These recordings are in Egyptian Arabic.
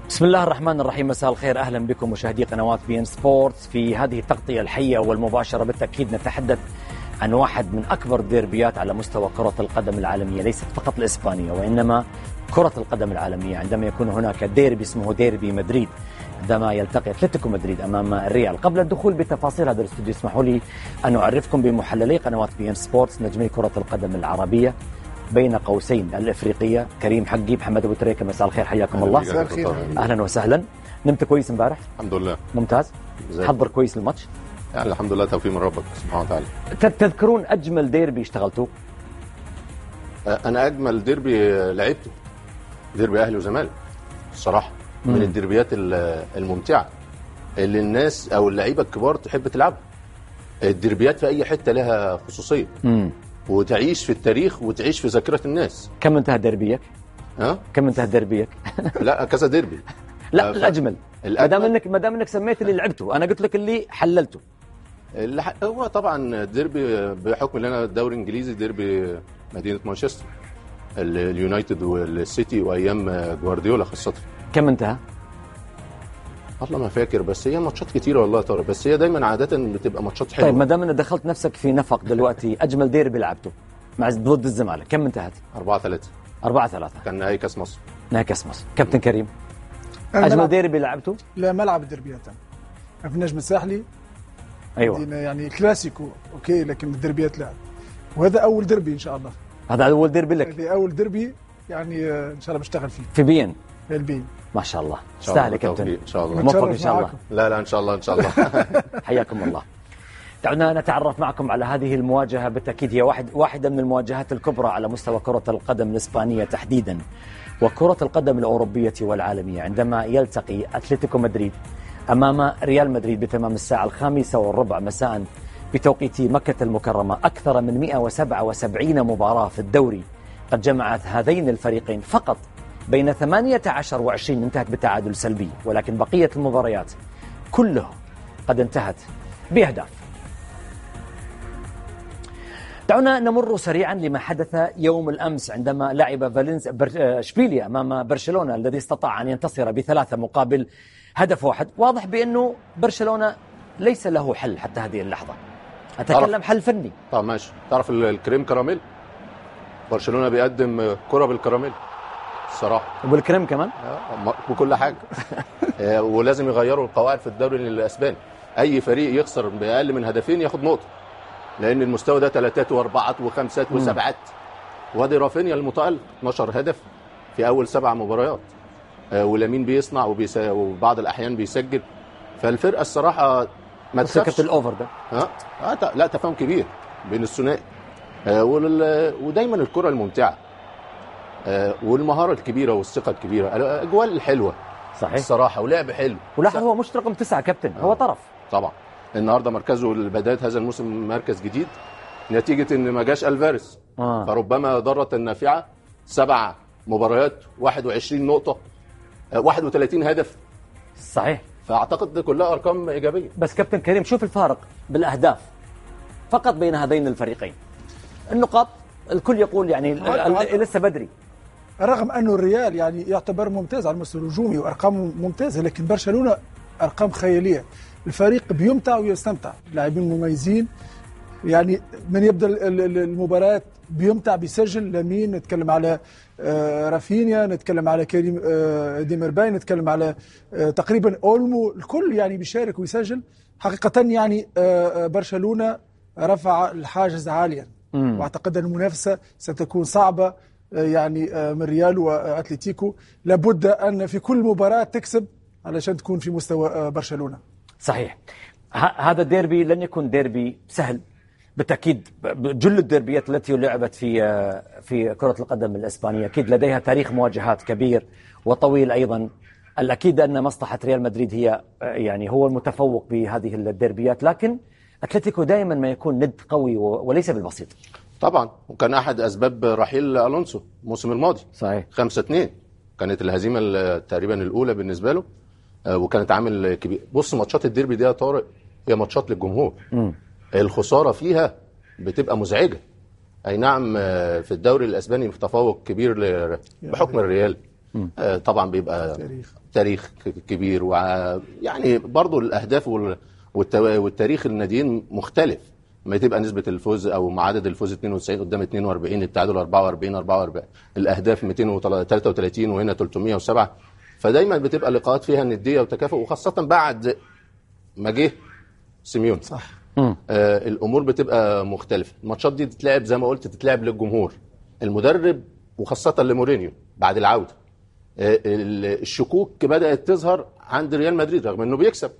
بسم الله الرحمن الرحيم مساء الخير اهلا بكم مشاهدي قنوات بي ان سبورتس في هذه التغطيه الحيه والمباشره بالتاكيد نتحدث عن واحد من اكبر الديربيات على مستوى كره القدم العالميه ليست فقط الاسبانيه وانما كره القدم العالميه عندما يكون هناك ديربي اسمه ديربي مدريد عندما يلتقي اتلتيكو مدريد امام الريال قبل الدخول بتفاصيل هذا الاستوديو اسمحوا لي ان اعرفكم بمحللي قنوات بي ان سبورتس نجمي كره القدم العربيه بين قوسين الافريقيه كريم حقي محمد ابو تريكه مساء الخير حياكم الله مساء الخير. اهلا وسهلا نمت كويس امبارح الحمد لله ممتاز زي حضر كويس الماتش يعني الحمد لله توفيق من ربك سبحانه وتعالى ت- تذكرون اجمل ديربي اشتغلتوه آه، انا اجمل ديربي آه، لعبته ديربي اهلي وزمالك الصراحه من الديربيات ال- الممتعه اللي الناس او اللعيبه الكبار تحب تلعبها الديربيات في اي حته لها خصوصيه امم وتعيش في التاريخ وتعيش في ذاكره الناس كم انتهى ديربيك ها كم انتهى ديربيك لا كذا ديربي لا آه، ف- الاجمل ما الأجمل- دام انك ما دام انك سميت اللي لعبته انا قلت لك اللي حللته اللي ح- هو طبعا ديربي بحكم ان انا دوري انجليزي ديربي مدينه مانشستر ال- اليونايتد والسيتي وايام جوارديولا خاصه كم انتهى والله ما فاكر بس هي ماتشات كتيره والله يا طارق بس هي دايما عاده بتبقى ماتشات حلوه طيب ما دام انك دخلت نفسك في نفق دلوقتي اجمل ديربي لعبته مع ضد الزمالك كم انتهت 4 3 4 3 كان نهائي كاس مصر نهاية كاس مصر كابتن كريم أنا اجمل ملعب ديربي لعبته لا ملعب الدربيات أنا. في النجم الساحلي ايوه دينا يعني كلاسيكو اوكي لكن الدربيات لا وهذا اول دربي ان شاء الله هذا اول ديربي لك اللي اول دربي يعني آه، ان شاء الله بشتغل فيه في بين في البين ما شاء الله ان شاء الله تستاهل يا كابتن بالتوفيق، ان شاء الله موفق ان نتشرف شاء الله معاكم. لا لا ان شاء الله ان شاء الله حياكم الله دعونا نتعرف معكم على هذه المواجهة بالتأكيد هي واحد واحدة من المواجهات الكبرى على مستوى كرة القدم الإسبانية تحديدا وكرة القدم الأوروبية والعالمية عندما يلتقي أتلتيكو مدريد أمام ريال مدريد بتمام الساعة الخامسة والربع مساء بتوقيت مكة المكرمة أكثر من 177 مباراة في الدوري قد جمعت هذين الفريقين فقط بين 18 و20 انتهت بالتعادل سلبي ولكن بقية المباريات كلها قد انتهت بأهداف دعونا نمر سريعا لما حدث يوم الامس عندما لعب فالنس بر... آه، اشبيليا امام برشلونه الذي استطاع ان ينتصر بثلاثه مقابل هدف واحد، واضح بانه برشلونه ليس له حل حتى هذه اللحظه. اتكلم عرف. حل فني، طب ماشي تعرف ال- الكريم كراميل برشلونه بيقدم كره بالكراميل الصراحه وبالكريم كمان آه، م- بكل حاجه آه، ولازم يغيروا القواعد في الدوري الاسباني اي فريق يخسر باقل من هدفين ياخد نقطه لان المستوى ده ثلاثات واربعات وخمسات وسبعات وادي رافينيا المتالق 12 هدف في اول سبع مباريات آه، ولامين بيصنع وبيس... وبعض الاحيان بيسجل فالفرقه الصراحه ما بس فكره تخافش الاوفر ده ها آه ت- لا تفاهم كبير بين الثنائي آه ولل... ودايما الكره الممتعه آه والمهاره الكبيره والثقه الكبيره الاجوال الحلوه صحيح الصراحه ولعب حلو ولاحظ هو مش رقم تسعه كابتن هو طرف طبعا النهارده مركزه بدايه هذا الموسم مركز جديد نتيجه ان ما جاش الفاريز آه. فربما ضرت النافعه سبع مباريات 21 نقطه آه 31 هدف صحيح فاعتقد دي كلها ارقام ايجابيه بس كابتن كريم شوف الفارق بالاهداف فقط بين هذين الفريقين النقاط الكل يقول يعني ال- ال- لسه بدري رغم انه الريال يعني يعتبر ممتاز على المستوى الهجومي وارقامه ممتازه لكن برشلونه ارقام خياليه الفريق بيمتع ويستمتع لاعبين مميزين يعني من يبدا ال- ال- المباراه بيمتع بيسجل لمين نتكلم على آه، رافينيا نتكلم على كريم آه، ديميرباي نتكلم على آه، تقريبا اولمو الكل يعني بيشارك ويسجل حقيقه يعني آه، آه، برشلونه رفع الحاجز عاليا واعتقد ان المنافسه ستكون صعبه آه، يعني آه، من ريال واتلتيكو لابد ان في كل مباراه تكسب علشان تكون في مستوى آه، برشلونه صحيح ه- هذا الديربي لن يكون ديربي سهل بالتاكيد ب- جل الديربيات التي لعبت في آه، في كره القدم الاسبانيه اكيد لديها تاريخ مواجهات كبير وطويل ايضا الاكيد ان مصلحه ريال مدريد هي آه، يعني هو المتفوق بهذه الديربيات لكن اتلتيكو دائما ما يكون ند قوي و- وليس بالبسيط طبعا وكان احد اسباب رحيل الونسو الموسم الماضي صحيح 5 2 كانت الهزيمه ال- تقريبا الاولى بالنسبه له آه، وكانت عامل كبير بص ماتشات الديربي دي يا طارق هي ماتشات للجمهور الخساره فيها بتبقى مزعجه اي نعم آه، في الدوري الاسباني تفوق كبير ل- بحكم الريال آه، طبعا بيبقى تاريخ. تاريخ ك- كبير ويعني برضو الاهداف وال- والت- والتاريخ الناديين مختلف ما تبقى نسبة الفوز أو مع عدد الفوز 92 قدام 42 التعادل 44 44 الأهداف 233 وهنا 307 فدايما بتبقى لقاءات فيها ندية وتكافؤ وخاصة بعد ما جه سيميون صح آه الامور بتبقى مختلفه الماتشات دي تتلعب زي ما قلت تتلعب للجمهور المدرب وخاصه لمورينيو بعد العوده آه ال- الشكوك بدات تظهر عند ريال مدريد رغم انه بيكسب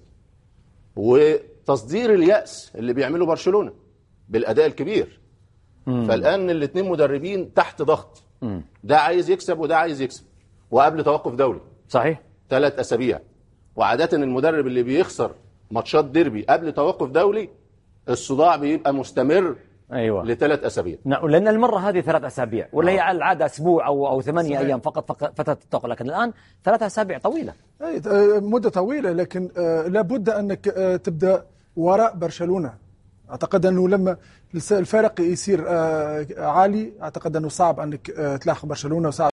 وتصدير الياس اللي بيعمله برشلونه بالاداء الكبير فالان الاثنين مدربين تحت ضغط ده عايز يكسب وده عايز يكسب وقبل توقف دولي صحيح ثلاث اسابيع وعاده المدرب اللي بيخسر ماتشات ديربي قبل توقف دولي الصداع بيبقى مستمر ايوه لثلاث اسابيع نعم لان المره هذه ثلاث اسابيع ولا هي على العاده اسبوع او او ثمانيه صحيح. ايام فقط فق- فتره التوقف لكن الان ثلاث اسابيع طويله أي آه، مدة طويلة لكن آه، لابد أنك آه، تبدأ وراء برشلونة أعتقد أنه لما الس- الفارق يصير آه، عالي أعتقد أنه صعب أنك آه، تلاحق برشلونة وصعب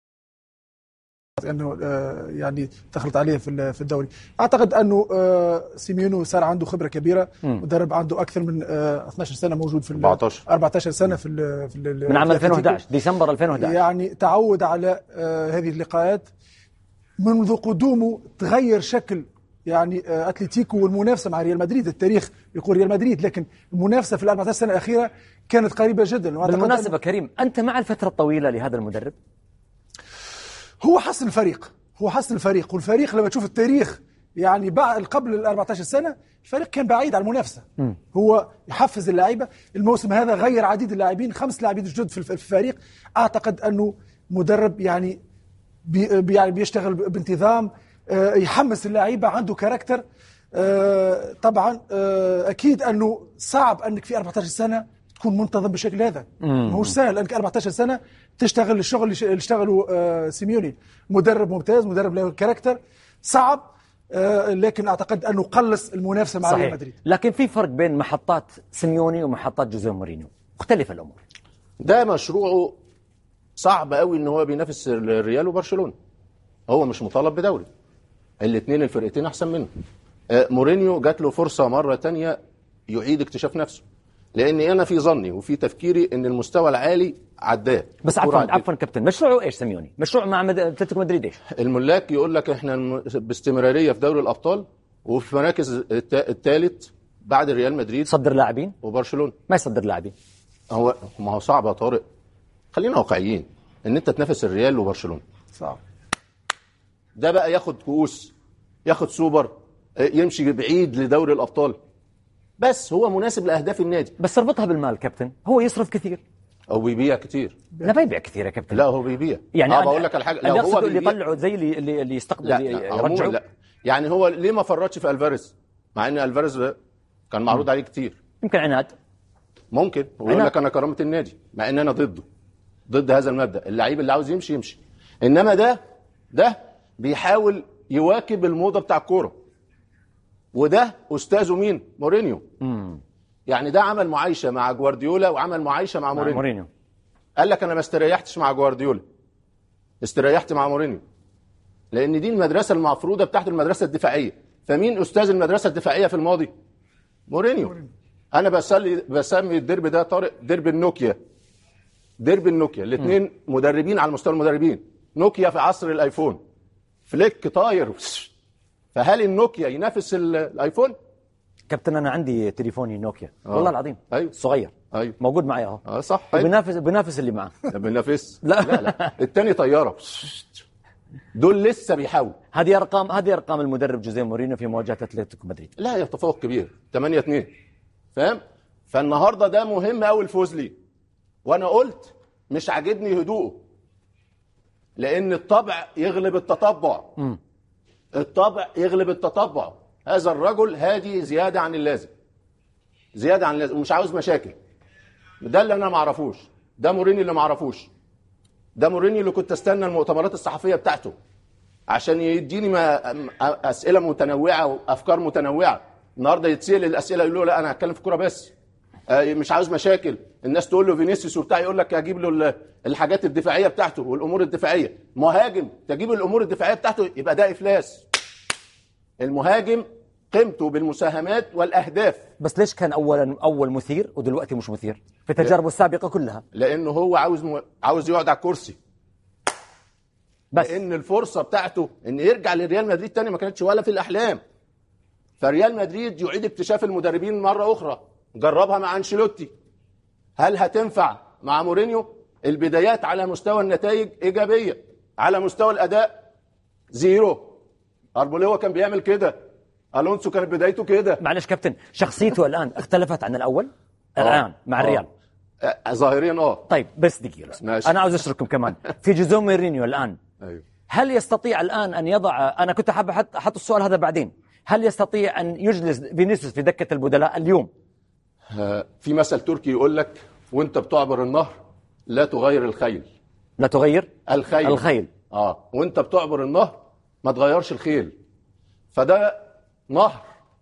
انه آه، يعني تخلط عليه في ال- في الدوري اعتقد انه آه، سيميونو صار عنده خبره كبيره مدرب عنده اكثر من آه، 12 سنه موجود في ال- 14. 14 سنه في ال- في ال- من عام في 2011 ديسمبر 2011 يعني تعود على آه، هذه اللقاءات منذ قدومه تغير شكل يعني آه، اتلتيكو والمنافسه مع ريال مدريد التاريخ يقول ريال مدريد لكن المنافسه في ال 14 سنه الاخيره كانت قريبه جدا وأعتقد بالمناسبه أنه كريم انت مع الفتره الطويله لهذا المدرب هو حسن الفريق هو حسن الفريق والفريق لما تشوف التاريخ يعني بعد قبل ال 14 سنه الفريق كان بعيد عن المنافسه هو يحفز اللعيبه الموسم هذا غير عديد اللاعبين خمس لاعبين جدد في الف- في الفريق اعتقد انه مدرب يعني بي بي- يعني بيشتغل بانتظام آه، يحمس اللعيبه عنده كاركتر آه، طبعا آه، اكيد انه صعب انك في 14 سنه تكون منتظم بالشكل هذا ماهوش سهل لانك 14 سنه تشتغل الشغل اللي ش- اللي اشتغله آه، سيميوني مدرب ممتاز مدرب له كاركتر صعب آه، لكن اعتقد انه قلص المنافسه مع ريال صحيح مدريد لكن في فرق بين محطات سيميوني ومحطات جوزيه مورينيو مختلفه الامور ده مشروعه صعب قوي ان هو بينافس الريال وبرشلونه هو مش مطالب بدوري الاثنين الفرقتين احسن منه آه، مورينيو جات له فرصه مره تانية يعيد اكتشاف نفسه لاني انا في ظني وفي تفكيري ان المستوى العالي عداه بس الكرة عفوا عدته. عفوا كابتن مشروعه ايش سيميوني مشروع مع مد- اتلتيكو مدريد ايش الملاك يقول لك احنا الم- باستمراريه في دوري الابطال وفي مراكز الثالث بعد ريال مدريد يصدر لاعبين وبرشلونه ما يصدر لاعبين هو ما هو صعب يا طارق خلينا واقعيين ان انت تنافس الريال وبرشلونه صعب ده بقى ياخد كؤوس ياخد سوبر آه، يمشي بعيد لدوري الابطال بس هو مناسب لاهداف النادي بس اربطها بالمال كابتن هو يصرف كثير او بيبيع كتير لا ما يبيع كثير يا كابتن لا هو بيبيع يعني اه أنا- بقول لك على حاجه اللي لو هو يقصد اللي بيبيع يطلعوا زي اللي اللي, اللي يستقبل لا, اللي لا عموما يرجعوا لا يعني هو ليه ما فرطش في الفاريز مع ان الفاريز ده كان معروض عليه كتير يمكن عناد ممكن ويقول أنا- لك انا كرامه النادي مع ان انا ضده ضد هذا المبدا اللعيب اللي عاوز يمشي يمشي انما ده ده بيحاول يواكب الموضه بتاع الكوره وده استاذه مين مورينيو يعني ده عمل معايشه مع جوارديولا وعمل معايشه مع مع مورينيو مورينيو قال لك انا ما استريحتش مع جوارديولا استريحت مع مورينيو لان دي المدرسه المفروضه بتاعت المدرسه الدفاعيه فمين استاذ المدرسه الدفاعيه في الماضي مورينيو انا بسلي بسمي الديربي ده طارق ديربي النوكيا ديربي النوكيا الاثنين مدربين على مستوى المدربين نوكيا في عصر الايفون فليك طاير فهل النوكيا ينافس ال- الايفون كابتن انا عندي تليفوني نوكيا آه. والله العظيم أيوة. صغير ايوه موجود معي اهو اه صح أيوة. بينافس بينافس اللي معاه ده بينافس لا. لا لا التاني طياره دول لسه بيحاول هذه ارقام هذه ارقام المدرب جوزيه مورينيو في مواجهه اتلتيكو مدريد لا يا تفوق كبير 8 2 فاهم فالنهارده ده مهم قوي الفوز ليه وانا قلت مش عاجبني هدوءه لان الطبع يغلب التطبع الطبع يغلب التطبع هذا الرجل هادي زياده عن اللازم زياده عن اللازم ومش عاوز مشاكل ده اللي انا ما اعرفوش ده مورينيو اللي ما اعرفوش ده مورينيو اللي كنت استنى المؤتمرات الصحفيه بتاعته عشان يديني ما أم- اسئله متنوعه وافكار متنوعه النهارده يتسال الاسئله يقول له لا انا هتكلم في الكوره بس آه، مش عاوز مشاكل الناس تقول له فينيسيوس وبتاع يقول لك اجيب له ال- الحاجات الدفاعيه بتاعته والامور الدفاعيه مهاجم تجيب الامور الدفاعيه بتاعته يبقى ده افلاس المهاجم قيمته بالمساهمات والاهداف بس ليش كان اولا اول مثير ودلوقتي مش مثير في تجاربه السابقه كلها لانه هو عاوز م... عاوز يقعد على الكرسي بس لان الفرصه بتاعته ان يرجع لريال مدريد تاني ما كانتش ولا في الاحلام فريال مدريد يعيد اكتشاف المدربين مره اخرى جربها مع انشيلوتي هل هتنفع مع مورينيو البدايات على مستوى النتائج ايجابيه على مستوى الاداء زيرو اربوليوا كان بيعمل كده الونسو كانت بدايته كده معلش كابتن شخصيته الان اختلفت عن الاول الان مع آه. الريال آه، ظاهريا اه طيب بس دقيقه بس. ماشي. انا عاوز اشرككم كمان في جوزيه مورينيو الان ايوه هل يستطيع الان ان يضع انا كنت حاب احط احط السؤال هذا بعدين هل يستطيع ان يجلس فينيسيوس في دكه البدلاء اليوم آه، في مثل تركي يقول لك وانت بتعبر النهر لا تغير الخيل لا تغير الخيل الخيل اه وانت بتعبر النهر ما تغيرش الخيل فده نهر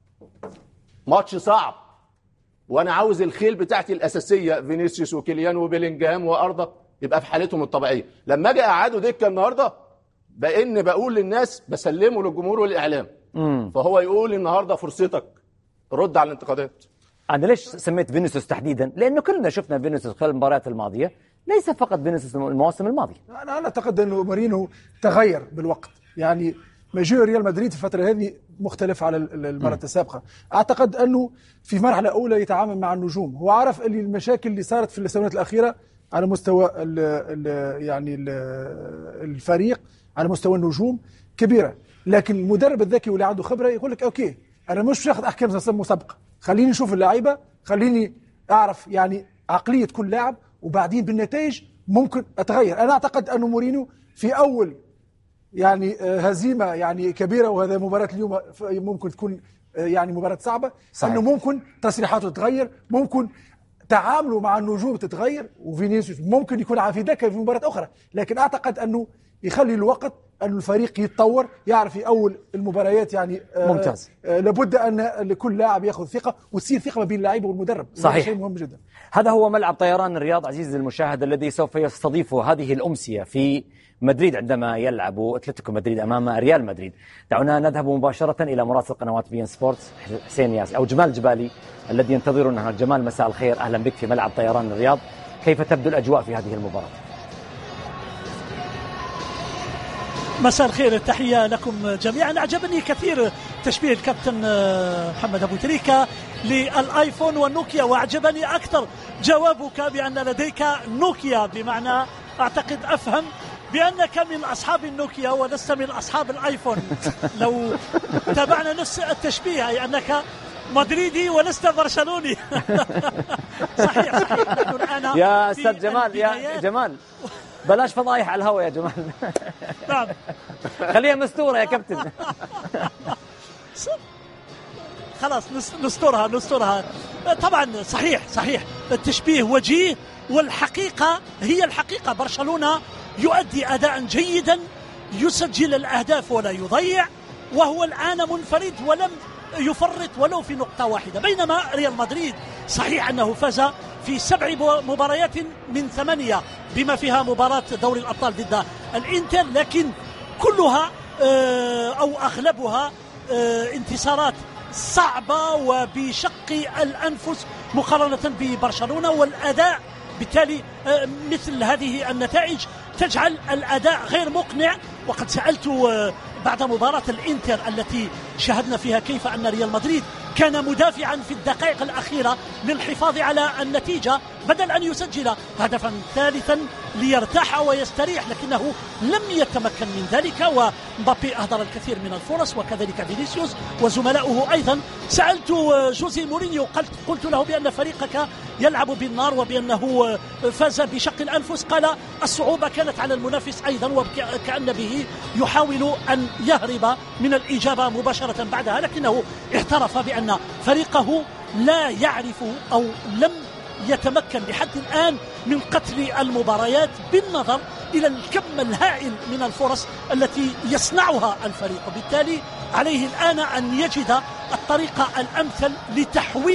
ماتش صعب وانا عاوز الخيل بتاعتي الاساسيه فينيسيوس وكيليان وبيلينجهام وارضى يبقى في حالتهم الطبيعيه لما اجي اقعده دكه النهارده بان بقول للناس بسلمه للجمهور والاعلام فهو يقول النهارده فرصتك رد على الانتقادات انا ليش سميت فينيسيوس تحديدا لانه كلنا شفنا فينيسيوس خلال المباريات الماضيه ليس فقط فينيسيوس المواسم الماضيه انا انا اعتقد انه مارينو تغير بالوقت يعني مجيء ريال مدريد في الفتره هذه مختلف على ال- ال- المره السابقه اعتقد انه في مرحله اولى يتعامل مع النجوم هو عرف اللي المشاكل اللي صارت في السنوات الاخيره على مستوى ال ال يعني ال الفريق على مستوى النجوم كبيره لكن المدرب الذكي واللي عنده خبره يقول لك اوكي انا مش باخذ احكام مسابقه خليني نشوف اللعيبه خليني اعرف يعني عقليه كل لاعب وبعدين بالنتائج ممكن اتغير انا اعتقد انه مورينيو في اول يعني آه، هزيمه يعني كبيره وهذا مباراه اليوم ف- ممكن تكون آه، يعني مباراه صعبه صحيح. انه ممكن تصريحاته تتغير ممكن تعامله مع النجوم تتغير وفينيسيوس ممكن يكون في دكه في مباراه اخرى لكن اعتقد انه يخلي الوقت انه الفريق يتطور يعرف في اول المباريات يعني آه، ممتاز. آه، لابد ان لكل لاعب ياخذ ثقه وتصير ثقه ما بين اللاعب والمدرب وهذا صحيح. شيء مهم جدا هذا هو ملعب طيران الرياض عزيزي المشاهد الذي سوف يستضيف هذه الأمسية في مدريد عندما يلعب اتلتيكو مدريد أمام ريال مدريد دعونا نذهب مباشرة إلى مراسل قنوات بي ان سبورتس حسين ياس أو جمال جبالي الذي ينتظرنا هنا. جمال مساء الخير أهلا بك في ملعب طيران الرياض كيف تبدو الأجواء في هذه المباراة مساء الخير التحية لكم جميعا أعجبني كثير تشبيه الكابتن آه، محمد أبو تريكة للآيفون والنوكيا وأعجبني أكثر جوابك بأن لديك نوكيا بمعنى أعتقد أفهم بأنك من أصحاب النوكيا ولست من أصحاب الآيفون لو تابعنا نفس التشبيه أي أنك مدريدي ولست برشلوني صحيح صحيح نحن الآن يا في أستاذ جمال يا البدايات. جمال بلاش فضايح على الهواء يا جمال نعم خليها مستورة يا كابتن خلاص نس- نسترها نسترها طبعا صحيح صحيح التشبيه وجيه والحقيقة هي الحقيقة برشلونة يؤدي أداء جيدا يسجل الأهداف ولا يضيع وهو الآن منفرد ولم يفرط ولو في نقطة واحدة بينما ريال مدريد صحيح أنه فاز في سبع بو- مباريات من ثمانية بما فيها مباراة دوري الأبطال ضد الإنتر لكن كلها آه، أو أغلبها آه، انتصارات صعبة وبشق الأنفس مقارنة ببرشلونة والأداء بالتالي آه، مثل هذه النتائج تجعل الأداء غير مقنع وقد سألت آه، بعد مباراة الإنتر التي شاهدنا فيها كيف أن ريال مدريد كان مدافعا في الدقائق الأخيرة للحفاظ على النتيجة بدل أن يسجل هدفا ثالثا ليرتاح ويستريح لكنه لم يتمكن من ذلك ومبابي أهدر الكثير من الفرص وكذلك فينيسيوس وزملاؤه أيضا سألت جوزي مورينيو قلت, قلت له بأن فريقك يلعب بالنار وبأنه فاز بشق الأنفس قال الصعوبة كانت على المنافس أيضا وكأن به يحاول أن يهرب من الإجابة مباشرة بعدها لكنه اعترف بأن فريقه لا يعرف أو لم يتمكن لحد الآن من قتل المباريات بالنظر إلى الكم الهائل من الفرص التي يصنعها الفريق بالتالي عليه الآن أن يجد الطريقة الأمثل لتحويل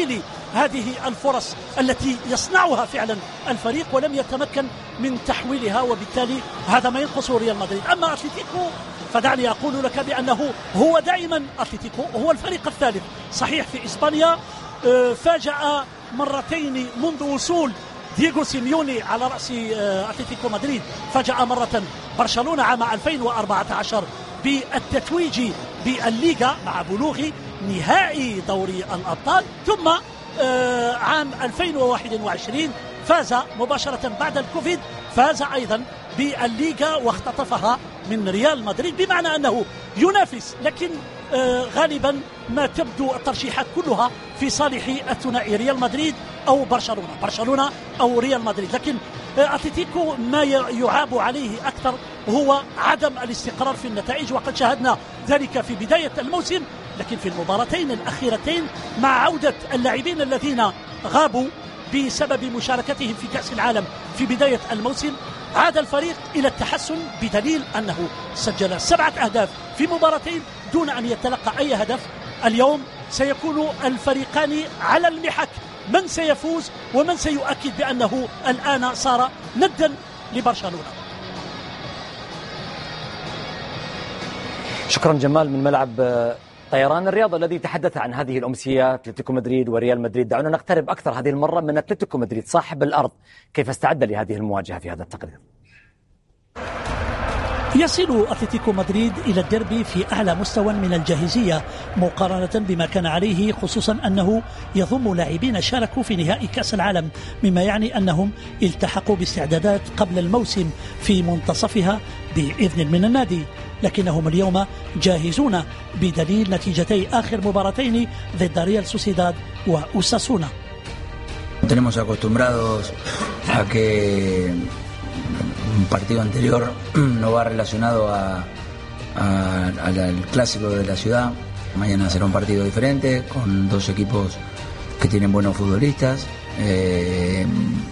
هذه الفرص التي يصنعها فعلا الفريق ولم يتمكن من تحويلها وبالتالي هذا ما ينقص ريال مدريد أما أتلتيكو فدعني أقول لك بأنه هو دائما أتلتيكو هو الفريق الثالث صحيح في إسبانيا آه، فاجأ مرتين منذ وصول دييغو سيميوني على رأس آه، أتلتيكو مدريد فجأة مرة برشلونة عام 2014 بالتتويج بالليغا مع بلوغ نهائي دوري الأبطال ثم آه، عام 2021 فاز مباشرة بعد الكوفيد فاز أيضا بالليغا واختطفها من ريال مدريد بمعنى أنه ينافس لكن آه، غالبا ما تبدو الترشيحات كلها في صالح الثنائي ريال مدريد أو برشلونة برشلونة أو ريال مدريد لكن آه، أتلتيكو ما يعاب عليه أكثر هو عدم الاستقرار في النتائج وقد شاهدنا ذلك في بداية الموسم لكن في المباراتين الأخيرتين مع عودة اللاعبين الذين غابوا بسبب مشاركتهم في كأس العالم في بداية الموسم عاد الفريق إلى التحسن بدليل أنه سجل سبعة أهداف في مباراتين دون أن يتلقى أي هدف اليوم سيكون الفريقان على المحك من سيفوز ومن سيؤكد بأنه الآن صار ندا لبرشلونة شكرا جمال من ملعب طيران الرياضة الذي تحدث عن هذه الأمسية أتلتيكو مدريد وريال مدريد دعونا نقترب أكثر هذه المرة من أتلتيكو مدريد صاحب الأرض كيف استعد لهذه المواجهة في هذا التقرير يصل أتلتيكو مدريد إلى الدربي في أعلى مستوى من الجاهزية مقارنة بما كان عليه خصوصا أنه يضم لاعبين شاركوا في نهائي كأس العالم مما يعني أنهم التحقوا باستعدادات قبل الموسم في منتصفها بإذن من النادي لكنهم اليوم جاهزون بدليل نتيجتي آخر مباراتين ضد ريال سوسيداد وأوساسونا Tenemos acostumbrados a que un partido anterior no va relacionado a, a, al clásico de la ciudad. Mañana será un partido diferente, con dos equipos que tienen buenos futbolistas. Eh,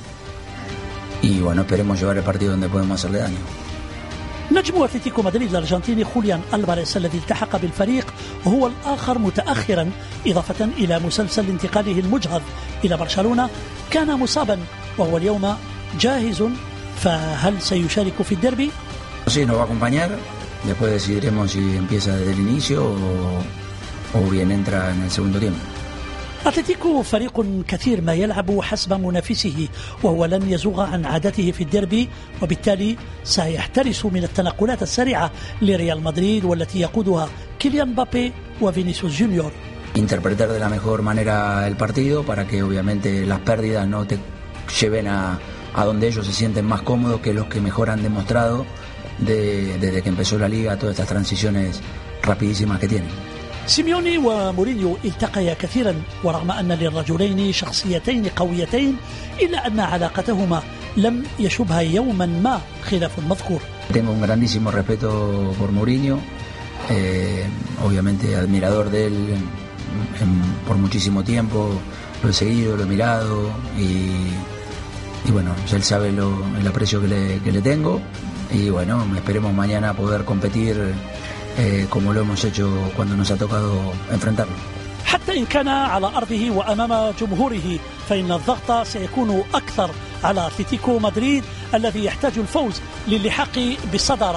y bueno, esperemos llevar el partido donde podemos hacerle daño. نجم اتلتيكو مدريد الارجنتيني خوليان الفاريس الذي التحق بالفريق هو الاخر متاخرا اضافه الى مسلسل انتقاله المجهض الى برشلونه كان مصابا وهو اليوم جاهز فهل سيشارك في الدربي؟ Sí, nos va a acompañar. Después decidiremos si empieza desde el inicio o, o bien entra en el segundo tiempo. أتلتيكو فريق كثير ما يلعب حسب منافسه وهو لن يزوغ عن عادته في الديربي وبالتالي سيحترس من التنقلات السريعة لريال مدريد والتي يقودها كيليان بابي وفينيسيوس جونيور Interpretar de la mejor manera el partido para que obviamente las pérdidas no te lleven a, a donde ellos se sienten más cómodos que los que mejor han demostrado de, desde que empezó la liga, todas estas transiciones rapidísimas que tienen. سيميوني ومورينيو التقيا كثيرا ورغم أن للرجلين شخصيتين قويتين إلا أن علاقتهما لم يشبها يوما ما خلاف المذكور Tengo un grandísimo respeto por Mourinho, eh, obviamente admirador de él en- en- por muchísimo tiempo, lo he seguido, lo he mirado y, y bueno, él sabe lo- el aprecio que le, que le tengo y bueno, esperemos mañana poder competir eh, como lo hemos hecho cuando nos ha tocado enfrentarlo. حتى إن كان على أرضه وأمام جمهوره فإن الضغط سيكون أكثر على أتلتيكو مدريد الذي يحتاج الفوز للحاق بالصدارة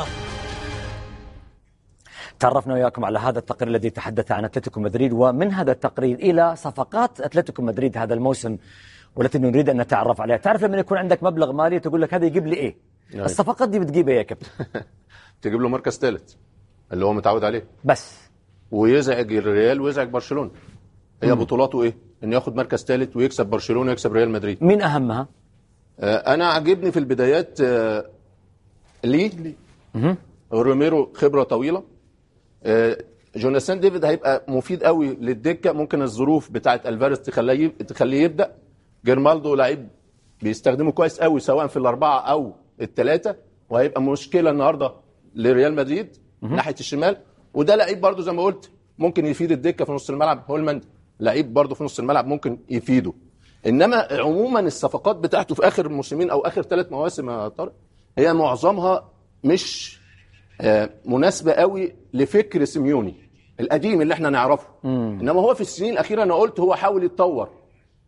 تعرفنا وياكم على هذا التقرير الذي تحدث عن اتلتيكو مدريد ومن هذا التقرير الى صفقات اتلتيكو مدريد هذا الموسم والتي نريد ان نتعرف عليها، تعرف لما يكون عندك مبلغ مالي تقول لك هذا يجيب لي ايه؟ أيوة. الصفقات دي بتجيب ايه يا كابتن؟ تجيب له مركز ثالث اللي هو متعود عليه بس ويزعج الريال ويزعج برشلونه هي بطولاته ايه؟ انه ياخد مركز ثالث ويكسب برشلونه ويكسب ريال مدريد مين اهمها؟ آه، انا عاجبني في البدايات آه، لي روميرو خبره طويله آه، جوناثان ديفيد هيبقى مفيد قوي للدكه ممكن الظروف بتاعه الفاريز تخليه تخليه يبدا جيرمالدو لعيب بيستخدمه كويس قوي سواء في الاربعه او الثلاثه وهيبقى مشكله النهارده لريال مدريد ناحيه الشمال وده لعيب برضو زي ما قلت ممكن يفيد الدكه في نص الملعب هولماند لعيب برضو في نص الملعب ممكن يفيده انما عموما الصفقات بتاعته في اخر موسمين او اخر ثلاث مواسم يا طارق هي معظمها مش آه، مناسبه قوي لفكر سيميوني القديم اللي احنا نعرفه انما هو في السنين الاخيره انا قلت هو حاول يتطور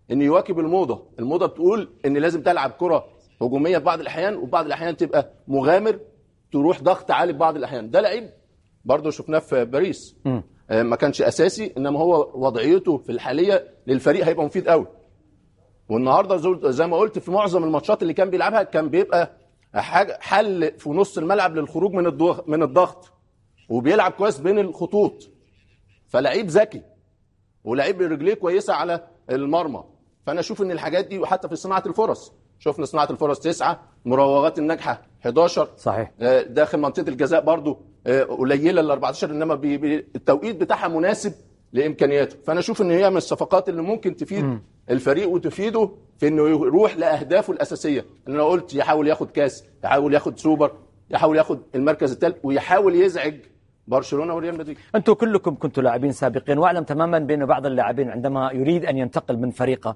ان يواكب الموضه الموضه بتقول ان لازم تلعب كره هجوميه في بعض الاحيان وبعض الاحيان تبقى مغامر تروح ضغط عالي في بعض الاحيان ده لعيب برضه شفناه في باريس آه، ما كانش اساسي انما هو وضعيته في الحاليه للفريق هيبقى مفيد قوي والنهارده زو- زي ما قلت في معظم الماتشات اللي كان بيلعبها كان بيبقى حاجه حل في نص الملعب للخروج من الضغط من الضغط وبيلعب كويس بين الخطوط فلعيب ذكي ولعيب رجليه كويسه على المرمى فانا اشوف ان الحاجات دي وحتى في صناعه الفرص شفنا صناعه الفرص تسعه مراوغات الناجحه 11 صحيح. آه، داخل منطقه الجزاء برضو آه، قليله ال 14 انما بي بي التوقيت بتاعها مناسب لامكانياته فانا اشوف ان هي من الصفقات اللي ممكن تفيد الفريق وتفيده في انه يروح لاهدافه الاساسيه اللي انا قلت يحاول ياخد كاس يحاول ياخد سوبر يحاول ياخد المركز الثالث ويحاول يزعج برشلونه وريال مدريد أنتم كلكم كنتوا لاعبين سابقين وأعلم تماما بأن بعض اللاعبين عندما يريد أن ينتقل من فريقه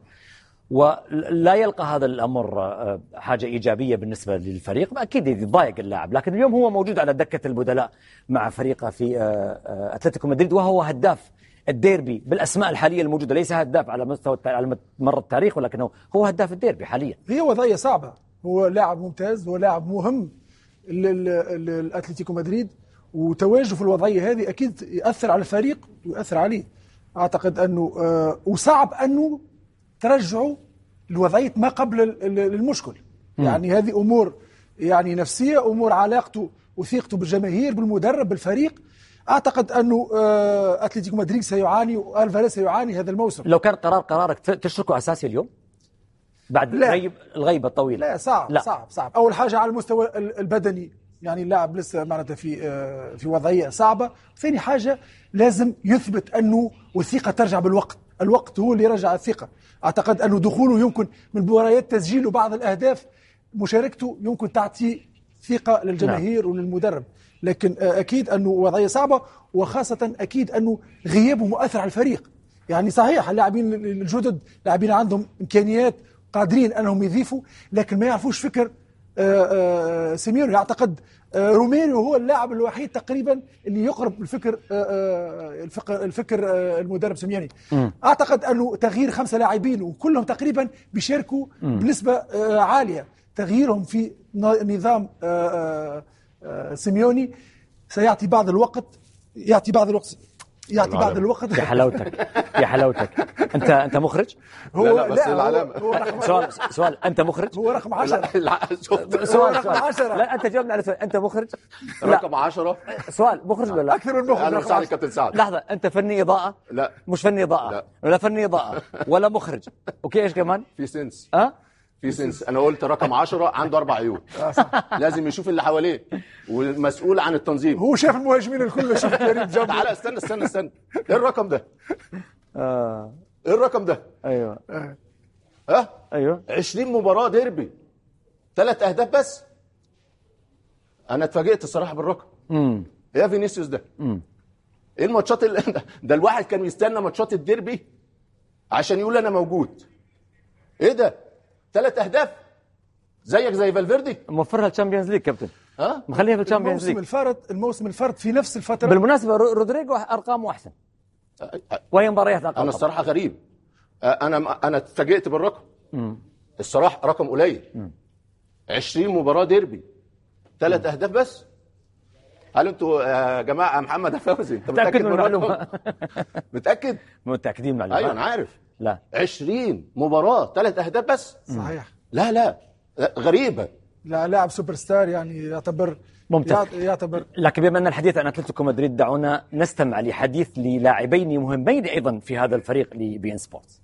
ولا يلقى هذا الأمر آه، حاجة إيجابية بالنسبة للفريق أكيد يضايق اللاعب لكن اليوم هو موجود على دكة البدلاء مع فريقه في آه، آه، أتلتيكو مدريد وهو هداف الديربي بالأسماء الحالية الموجودة ليس هداف على مستوى الت- على مر التاريخ ولكنه هو هداف الديربي حاليا هي وضعيه صعبه هو لاعب ممتاز هو لاعب مهم ل- ل- للاتلتيكو مدريد وتواجده في الوضعيه هذه اكيد ياثر على الفريق ويؤثر عليه اعتقد انه آه، وصعب انه ترجعه لوضعيه ما قبل ال- ال- المشكل يعني هذه امور يعني نفسيه امور علاقته وثيقته بالجماهير بالمدرب بالفريق اعتقد انه آه، اتلتيكو مدريد سيعاني والفاريز سيعاني هذا الموسم لو كان قرار قرارك ت- تشركه أساسي اليوم بعد لا. الغيب الغيبة الطويلة لا صعب لا. لا. صعب صعب اول حاجه على المستوى ال- البدني يعني اللاعب لسه معناتها في آه، في وضعيه صعبه ثاني حاجه لازم يثبت انه والثقه ترجع بالوقت الوقت هو اللي يرجع الثقه اعتقد انه دخوله يمكن من مباريات تسجيله بعض الاهداف مشاركته يمكن تعطي ثقه للجماهير وللمدرب لكن آه، اكيد انه وضعيه صعبه وخاصه اكيد انه غيابه مؤثر على الفريق يعني صحيح اللاعبين الجدد لاعبين عندهم امكانيات قادرين انهم يضيفوا لكن ما يعرفوش فكر آه، آه، سيميوني اعتقد آه، روميريو هو اللاعب الوحيد تقريبا اللي يقرب الفكر آه، آه، الفكر الفكر آه، المدرب سيميوني اعتقد انه تغيير خمسه لاعبين وكلهم تقريبا بيشاركوا بنسبه آه، عاليه تغييرهم في ن- نظام آه، آه، آه، سيميوني سيعطي بعض الوقت يعطي بعض الوقت يعطي بعض الوقت يا حلاوتك يا حلاوتك أنت أنت مخرج هو لا، لا، بس هو- العلامة. هو رقم سؤال سؤال أنت مخرج هو رقم 10 لا شفت سؤال رقم سؤال عشرة. لا انت جاوبني على سؤال انت مخرج؟ لا رقم 10 سؤال مخرج ولا لا؟ اكثر من مخرج انا رقم مساعد 10. كابتن سعد لحظه انت فني اضاءه؟ لا. مش فني اضاءه لا. ولا فني اضاءه ولا مخرج اوكي ايش كمان؟ في سنس ها؟ في سنس انا قلت رقم 10 عنده اربع عيون لازم يشوف اللي حواليه والمسؤول عن التنظيم هو شاف المهاجمين الكل شوف كريم جنبه تعالى استنى استنى استنى ايه الرقم ده؟ آه. ايه الرقم ده؟ ايوه ها؟ ايوه 20 مباراة ديربي ثلاث اهداف بس انا اتفاجئت الصراحة بالرقم امم ايه يا فينيسيوس ده؟ ايه الماتشات اللي ده الواحد كان يستنى ماتشات الديربي عشان يقول انا موجود ايه ده؟ ثلاث اهداف زيك زي فالفيردي موفرها الشامبيونز ليج كابتن ها؟ مخليها في الشامبيونز الموسم ليج الفرد الموسم الفرد في نفس الفتره بالمناسبه رو- رودريجو ارقامه احسن وهي مباريات اقل انا الصراحه غريب انا انا اتفاجئت بالرقم الصراحه رقم قليل 20 مباراه ديربي ثلاث اهداف بس هل انتوا يا جماعه محمد فوزي انت متاكد من الرقم؟ المعلومه متاكد متاكدين من ايوه انا المعلومه عارف لا 20 مباراه ثلاث اهداف بس صحيح لا لا لا، غريبه لا لاعب سوبر ستار يعني يعتبر ممتاز. يعت- يعتبر لكن بما ان الحديث عن اتلتيكو مدريد دعونا نستمع لحديث للاعبين مهمين ايضا في هذا الفريق لبي ان سبورتس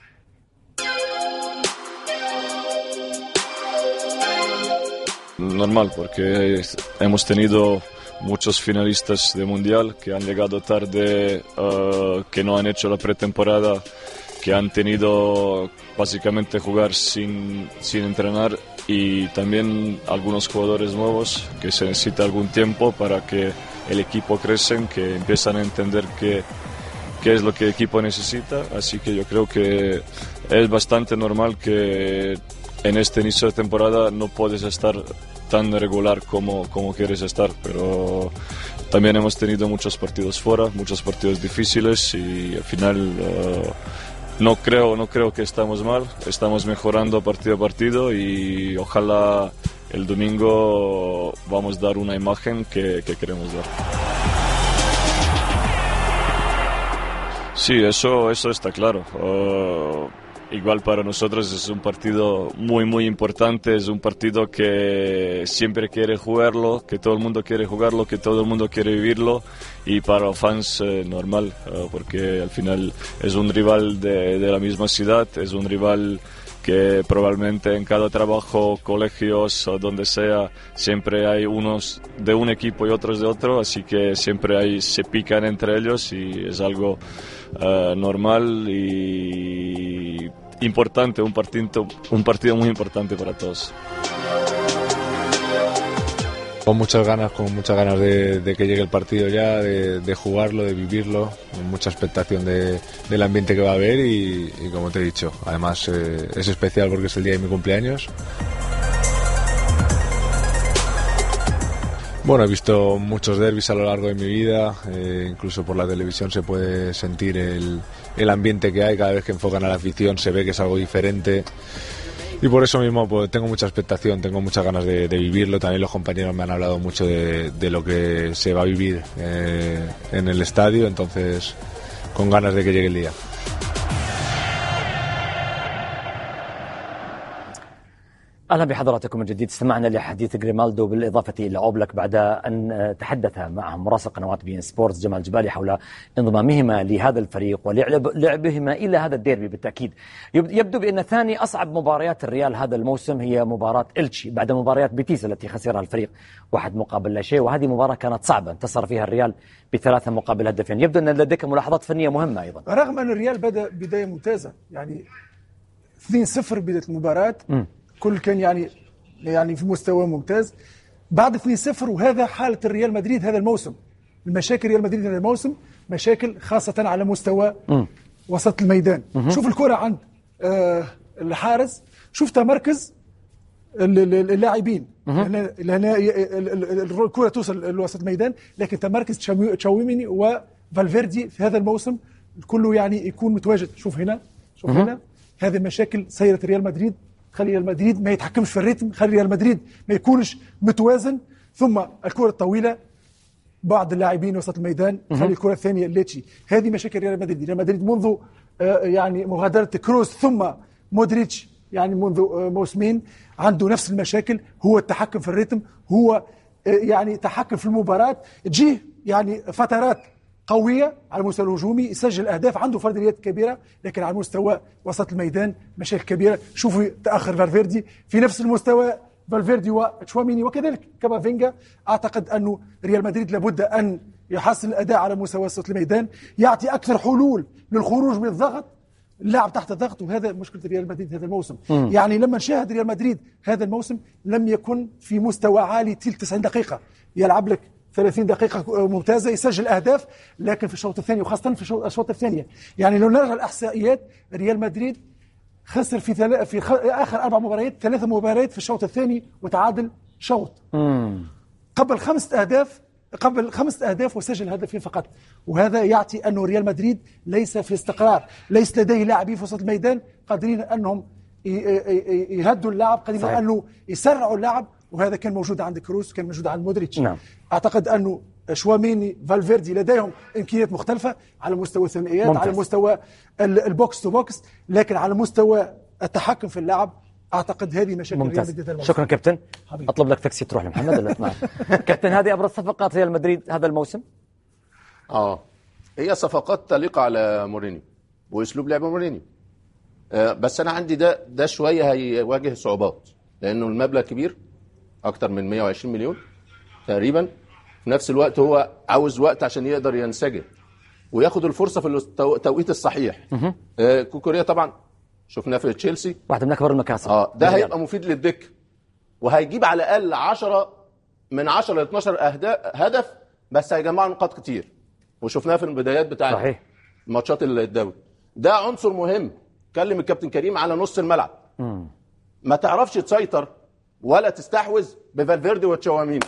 Normal, porque es- hemos tenido muchos finalistas de mundial que han llegado tarde, eh, que no han hecho la pretemporada, que han tenido básicamente jugar sin, sin entrenar y también algunos jugadores nuevos que se necesita algún tiempo para que el equipo crezca, que empiezan a entender que qué es lo que el equipo necesita, así que yo creo que es bastante normal que en este inicio de temporada no puedes estar tan regular como, como quieres estar, pero también hemos tenido muchos partidos fuera, muchos partidos difíciles y al final eh, no creo, no creo que estamos mal, estamos mejorando partido a partido y ojalá el domingo vamos a dar una imagen que, que queremos dar. Sí, eso, eso está claro. Uh, igual para nosotros es un partido muy, muy importante, es un partido que siempre quiere jugarlo, que todo el mundo quiere jugarlo, que todo el mundo quiere vivirlo y para los fans eh, normal, uh, porque al final es un rival de, de la misma ciudad, es un rival que probablemente en cada trabajo, colegios o donde sea, siempre hay unos de un equipo y otros de otro, así que siempre hay, se pican entre ellos y es algo uh, normal y importante, un partido, un partido muy importante para todos. Con muchas ganas, con muchas ganas de, de que llegue el partido ya, de, de, jugarlo, de vivirlo, con mucha expectación de, del ambiente que va a haber y, y como te he dicho, además eh, es especial porque es el día de mi cumpleaños. Bueno, he visto muchos derbis a lo largo de mi vida, eh, incluso por la televisión se puede sentir el, el ambiente que hay, cada vez que enfocan a la afición se ve que es algo diferente y por eso mismo pues, tengo mucha expectación, tengo muchas ganas de, de, vivirlo. También los compañeros me han hablado mucho de, de lo que se va a vivir eh, en el estadio, entonces con ganas de que llegue el día. اهلا بحضراتكم من جديد استمعنا لحديث جريمالدو بالاضافه الى اوبلك بعد ان تحدث مع مراسل قنوات بي ان سبورتس جمال جبالي حول انضمامهما لهذا الفريق ولعبهما الى هذا الديربي بالتاكيد يبدو بان ثاني اصعب مباريات الريال هذا الموسم هي مباراه التشي بعد مباريات بيتيس التي خسرها الفريق واحد مقابل لا شيء وهذه مباراه كانت صعبه انتصر فيها الريال بثلاثه مقابل هدفين يبدو ان لديك ملاحظات فنيه مهمه ايضا رغم ان الريال بدا بدايه ممتازه يعني 2-0 بدايه المباراه م. كل كان يعني يعني في مستوى ممتاز بعد 2-0 وهذا حالة الريال مدريد هذا الموسم المشاكل ريال مدريد هذا الموسم مشاكل خاصة على مستوى م. وسط الميدان م. شوف الكرة عند آه الحارس شوف تمركز اللاعبين لان الكرة توصل لوسط الميدان لكن تمركز تشاوميني وفالفيردي في هذا الموسم كله يعني يكون متواجد شوف هنا شوف م. هنا هذه مشاكل سيرة ريال مدريد خلي ريال مدريد ما يتحكمش في الريتم خلي ريال مدريد ما يكونش متوازن ثم الكرة الطويلة بعض اللاعبين وسط الميدان خلي الكرة الثانية ليتشي هذه مشاكل ريال مدريد ريال مدريد منذ يعني مغادرة كروز ثم مودريتش يعني منذ موسمين عنده نفس المشاكل هو التحكم في الريتم هو يعني تحكم في المباراة تجيه يعني فترات قوية على المستوى الهجومي يسجل أهداف عنده فرديات كبيرة لكن على مستوى وسط الميدان مشاكل كبيرة شوفوا تأخر فالفيردي في نفس المستوى فالفيردي وتشواميني وكذلك كافافينجا أعتقد أنه ريال مدريد لابد أن يحسن الأداء على مستوى وسط الميدان يعطي أكثر حلول للخروج من الضغط اللاعب تحت الضغط وهذا مشكلة ريال مدريد هذا الموسم م. يعني لما نشاهد ريال مدريد هذا الموسم لم يكن في مستوى عالي تلك 90 دقيقة يلعب لك 30 دقيقة ممتازة يسجل أهداف لكن في الشوط الثاني وخاصة في الأشواط الثانية يعني لو نرجع الإحصائيات ريال مدريد خسر في ثل... في خ... آخر أربع مباريات ثلاثة مباريات في الشوط الثاني وتعادل شوط مم. قبل خمسة أهداف قبل خمسة أهداف وسجل هدفين فقط وهذا يعطي أنه ريال مدريد ليس في استقرار ليس لديه لاعبين في وسط الميدان قادرين أنهم يهدوا اللاعب قادرين أنه يسرعوا اللاعب وهذا كان موجود عند كروس كان موجود عند مودريتش نعم. اعتقد انه شواميني فالفيردي لديهم امكانيات مختلفه على مستوى الثنائيات ممتاز. على مستوى البوكس تو بوكس لكن على مستوى التحكم في اللعب اعتقد هذه مشاكل ممتاز. ريال مدريد شكرا كابتن حبيب. اطلب لك تاكسي تروح لمحمد ولا كابتن هذه ابرز صفقات ريال مدريد هذا الموسم اه هي صفقات تليق على مورينيو واسلوب لعب مورينيو آه بس انا عندي ده ده شويه هيواجه صعوبات لانه المبلغ كبير اكتر من 120 مليون تقريبا في نفس الوقت هو عاوز وقت عشان يقدر ينسجم وياخد الفرصه في التوقيت الصحيح آه كوكوريا طبعا شفناه في تشيلسي واحد من اكبر المكاسب اه ده هيبقى مفيد للدك وهيجيب على الاقل 10 من 10 ل 12 اهداف هدف بس هيجمعوا نقاط كتير وشفناها في البدايات بتاعت صحيح ماتشات الدوري ده عنصر مهم كلم الكابتن كريم على نص الملعب مم. ما تعرفش تسيطر ولا تستحوذ بفالفيردي وتشاواميني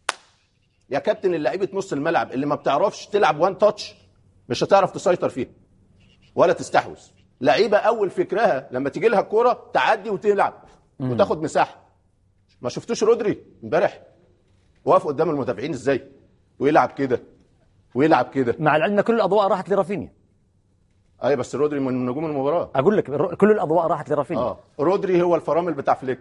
يا كابتن اللعيبه نص الملعب اللي ما بتعرفش تلعب وان تاتش مش هتعرف تسيطر فيها ولا تستحوذ لعيبه اول فكرها لما تيجي لها الكوره تعدي وتلعب وتاخد مساحه ما شفتوش رودري امبارح واقف قدام المدافعين ازاي ويلعب كده ويلعب كده مع العلم إن كل الاضواء راحت لرافينيا اي بس رودري من نجوم المباراه اقول لك الر- كل الاضواء راحت لرافينيا اه رودري هو الفرامل بتاع فليك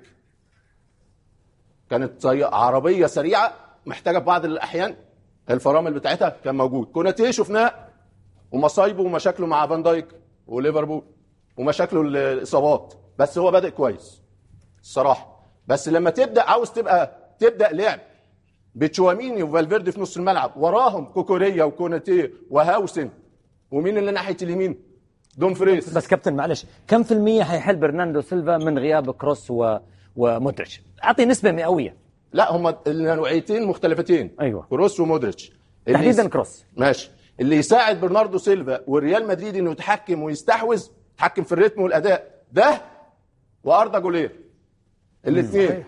كانت زي عربيه سريعه محتاجه في بعض الاحيان الفرامل بتاعتها كان موجود كوناتيه شفناه ومصايبه ومشاكله مع فان دايك وليفربول ومشاكله الاصابات بس هو بادئ كويس الصراحه بس لما تبدا عاوز تبقى تبدا لعب بتشواميني وفالفيردي في نص الملعب وراهم كوكوريا وكوناتيه وهاوسن ومين اللي ناحيه اليمين دومفريس بس كابتن معلش كم في المية حيحل برناردو سيلفا من غياب كروس و... ومودريتش اعطي نسبة مئوية لا هما النوعيتين مختلفتين أيوة. كروس ومودريتش اللي تحديدا يس- كروس ماشي اللي يساعد برناردو سيلفا والريال مدريد انه يتحكم ويستحوذ يتحكم في الريتم والاداء ده واردا جولير الاثنين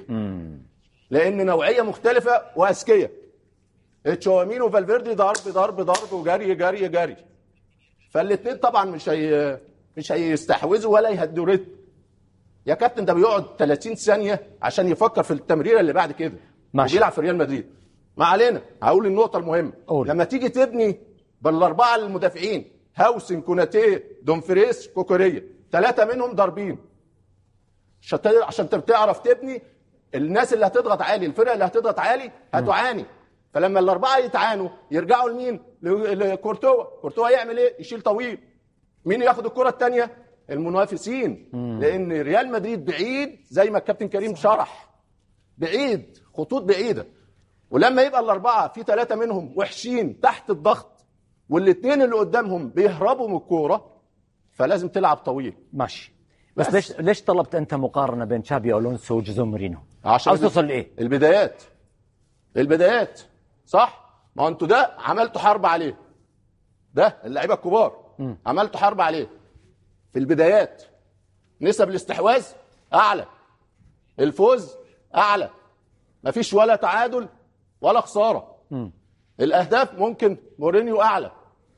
لان نوعيه مختلفه واذكياء تشاومين وفالفيردي ضرب ضرب ضرب وجري جري جري فالاثنين طبعا مش هي مش هيستحوذوا ولا يهدوا ريتم يا كابتن ده بيقعد 30 ثانيه عشان يفكر في التمريره اللي بعد كده ماشي. وبيلعب في ريال مدريد ما علينا هقول النقطه المهمه قول. لما تيجي تبني بالاربعه المدافعين هاوسن كوناتيه دومفريس كوكوريا ثلاثه منهم ضاربين عشان تقدر- عشان تعرف تبني الناس اللي هتضغط عالي الفرقه اللي هتضغط عالي هتعاني فلما الاربعه يتعانوا يرجعوا لمين ل- لكورتوا كورتوا يعمل ايه يشيل طويل مين ياخد الكره الثانيه المنافسين لان ريال مدريد بعيد زي ما الكابتن كريم شرح بعيد خطوط بعيده ولما يبقى الاربعه في ثلاثه منهم وحشين تحت الضغط والاثنين اللي قدامهم بيهربوا من الكوره فلازم تلعب طويل ماشي بس, بس. ليش ليش طلبت انت مقارنة بين تشابي الونسو وجوزيه مورينو عشان عاوز توصل لايه البدايات البدايات صح ما هو انتوا ده عملتوا حرب عليه ده اللعيبه الكبار عملتوا حرب عليه في البدايات نسب الاستحواذ اعلى الفوز اعلى مفيش ولا تعادل ولا خساره الاهداف ممكن مورينيو اعلى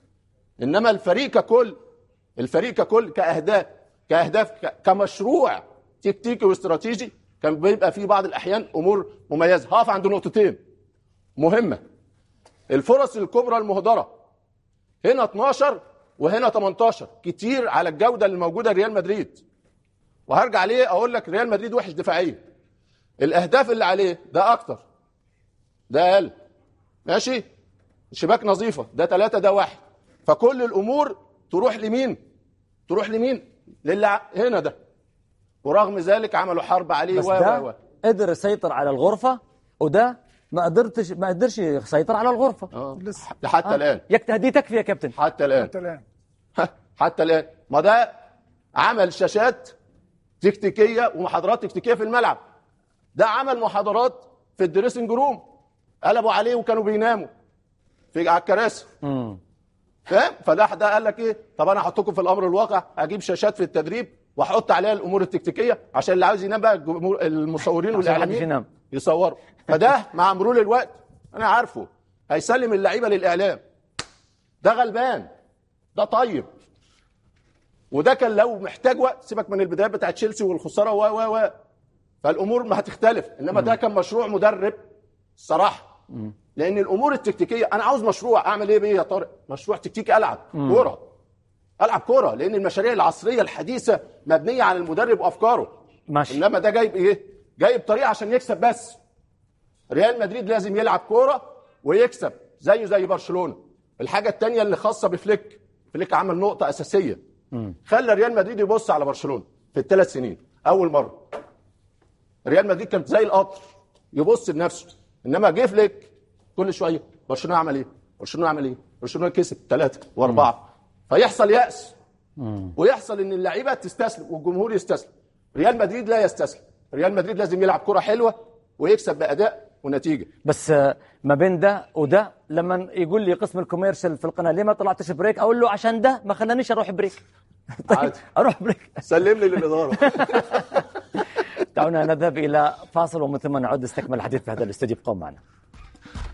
انما الفريق ككل الفريق ككل كاهداف كاهداف ك- كمشروع تكتيكي واستراتيجي كان بيبقى فيه بعض الاحيان امور مميزه هقف عند نقطتين مهمه الفرص الكبرى المهدره هنا 12 وهنا 18 كتير على الجوده اللي موجوده ريال مدريد وهرجع ليه اقول لك ريال مدريد وحش دفاعيا الاهداف اللي عليه ده اكتر ده اقل ماشي شباك نظيفه ده ثلاثة ده واحد فكل الامور تروح لمين تروح لمين للي ع- هنا ده ورغم ذلك عملوا حرب عليه بس و و و ده قدر يسيطر على الغرفة وده ما قدرتش ما قدرش يسيطر على الغرفة آه. لسه. حتى آه. الان يك هدي تكفي يا كابتن حتى الان حتى الان حتى الان ما ده عمل شاشات تكتيكيه ومحاضرات تكتيكيه في الملعب ده عمل محاضرات في الدريسنج روم قلبوا عليه وكانوا بيناموا في على الكراسي فاهم فده ده قال لك ايه طب انا هحطكم في الامر الواقع اجيب شاشات في التدريب واحط عليها الامور التكتيكيه عشان اللي عاوز ينام بقى الجمهور المصورين عشان محدش والاعلاميين ينام. يصوروا فده مع مرور الوقت انا عارفه هيسلم اللعيبه للاعلام ده غلبان ده طيب وده كان لو محتاج وقت سيبك من البدايات بتاعت تشيلسي والخساره و و و فالامور ما هتختلف انما ده كان مشروع مدرب الصراحه لان الامور التكتيكيه انا عاوز مشروع اعمل ايه بيه يا طارق مشروع تكتيكي العب كوره العب كوره لان المشاريع العصريه الحديثه مبنيه على المدرب وافكاره ماشي انما ده جايب ايه جايب طريقه عشان يكسب بس ريال مدريد لازم يلعب كوره ويكسب زيه زي برشلونه الحاجه الثانيه اللي خاصه بفليك فليك عمل نقطه اساسيه خلى ريال مدريد يبص على برشلونه في الثلاث سنين اول مره ريال مدريد كانت زي القطر يبص لنفسه انما جه فليك كل شويه برشلونه عمل ايه برشلونه عمل ايه برشلونه كسب ثلاثه واربعه فيحصل ياس ويحصل ان اللعيبه تستسلم والجمهور يستسلم ريال مدريد لا يستسلم ريال مدريد لازم يلعب كره حلوه ويكسب باداء ونتيجه بس آه، ما بين ده وده لما يقول لي قسم الكوميرشال في القناه ليه ما طلعتش بريك اقول له عشان ده ما خلانيش اروح بريك طيب عادي. اروح بريك سلم لي للاداره دعونا نذهب الى فاصل ومن ثم نعود نستكمل الحديث في هذا الاستوديو ابقوا معنا